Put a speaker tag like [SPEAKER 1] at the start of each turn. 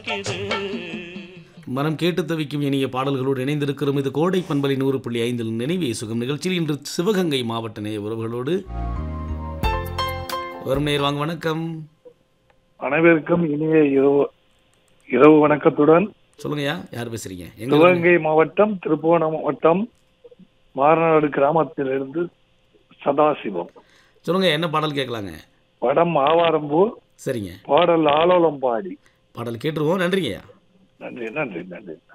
[SPEAKER 1] தவிக்குது
[SPEAKER 2] மனம் கேட்டு தவிக்கும் இனிய பாடல்களோடு இணைந்திருக்கிறோம் இது கோடை பண்பலை நூறு புள்ளி ஐந்தில் நினைவே சுகம் நிகழ்ச்சியில் இன்று சிவகங்கை மாவட்ட நேய உறவுகளோடு வரும் நேர் வாங்க வணக்கம்
[SPEAKER 3] அனைவருக்கும் இனிய இரவு இரவு வணக்கத்துடன்
[SPEAKER 2] சொல்லுங்கய்யா யார் பேசுறீங்க எங்க
[SPEAKER 3] சிவகங்கை மாவட்டம் திருப்புவனம் மாவட்டம் மாரநாடு கிராமத்திலிருந்து சதாசிவம்
[SPEAKER 2] சொல்லுங்க என்ன பாடல் கேட்கலாங்க
[SPEAKER 3] படம் ஆவாரம்பூ
[SPEAKER 2] சரிங்க
[SPEAKER 3] பாடல் ஆலோலம் பாடி
[SPEAKER 2] பாடல் கேட்டுருவோம் நன்றிங்கய்யா
[SPEAKER 3] நன்றி நன்றி நன்றி